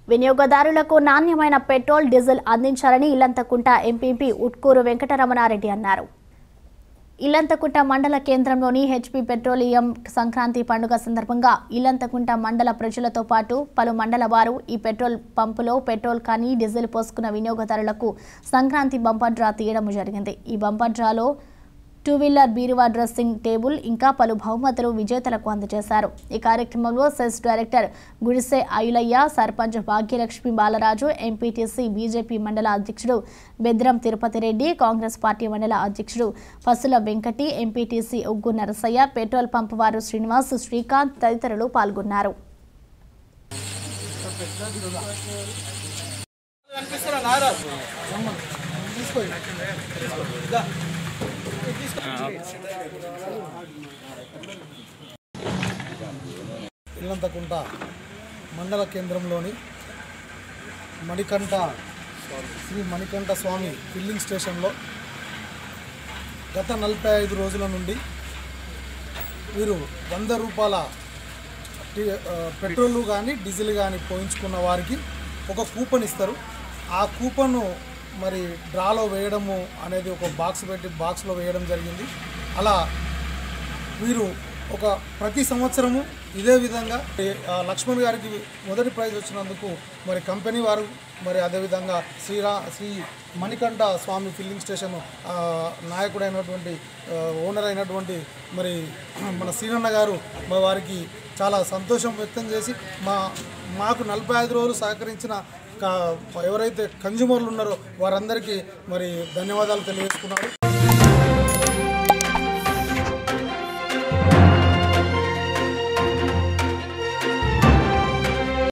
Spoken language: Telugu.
వినియోగదారులకు నాణ్యమైన పెట్రోల్ డీజిల్ అందించాలని ఇల్లంతకుంట ఎంపీపీ ఉట్కూరు వెంకటరమణారెడ్డి అన్నారు ఇల్లంతకుంట మండల కేంద్రంలోని హెచ్పి పెట్రోలియం సంక్రాంతి పండుగ సందర్భంగా ఇల్లంతకుంట మండల ప్రజలతో పాటు పలు మండల వారు ఈ పెట్రోల్ పంపులో పెట్రోల్ కానీ డీజిల్ పోసుకున్న వినియోగదారులకు సంక్రాంతి బంపర్ డ్రా తీయడం జరిగింది ఈ బంపర్ డ్రాలో టూ వీలర్ బీరువా డ్రెస్సింగ్ టేబుల్ ఇంకా పలు బహుమతులు విజేతలకు అందజేశారు ఈ కార్యక్రమంలో CESS director Gudise Ayulaiah sarpanch Bhagyalakshmi Balaraju MPTC BJP మండల అధ్యక్షుడు బెద్రం తిరుపతి రెడ్డి కాంగ్రెస్ పార్టీ మండల అధ్యక్షుడు పసుల వెంకటి ఎంపీటీసీ ఉగ్గు నరసయ్య పెట్రోల్ పంపు వారు శ్రీనివాస్ శ్రీకాంత్ తదితరులు పాల్గొన్నారు ఇల్లంతకుంట మండల కేంద్రంలోని మణికంఠ శ్రీ మణికంఠ స్వామి ఫిల్లింగ్ స్టేషన్లో గత నలభై ఐదు రోజుల నుండి వీరు వంద రూపాయల టి- ఆ, పెట్రోల్ కానీ డీజిల్ కానీ పోయించుకున్న వారికి ఒక కూపన్ ఇస్తారు ఆ కూపన్ను మరి డ్రాలో వేయడము అనేది ఒక బాక్స్ పెట్టి బాక్స్లో వేయడం జరిగింది అలా వీరు ఒక ప్రతి సంవత్సరము ఇదే విధంగా ఆ, లక్ష్మణ్ గారికి మొదటి ప్రైజ్ వచ్చినందుకు మరి కంపెనీ వారు మరి అదేవిధంగా శ్రీరా శ్రీ మణికంఠ స్వామి ఫిల్లింగ్ స్టేషన్ ఆ, నాయకుడైనటువంటి ఆ, ఓనర్ అయినటువంటి మరి మన శ్రీరన్న గారు మా వారికి చాలా సంతోషం వ్యక్తం చేసి మా మాకు నలభై ఐదు రోజులు సహకరించిన కా- ఎవరైతే కన్జ్యూమర్లు ఉన్నారో వారందరికీ మరి ధన్యవాదాలు తెలియజేసుకున్నారు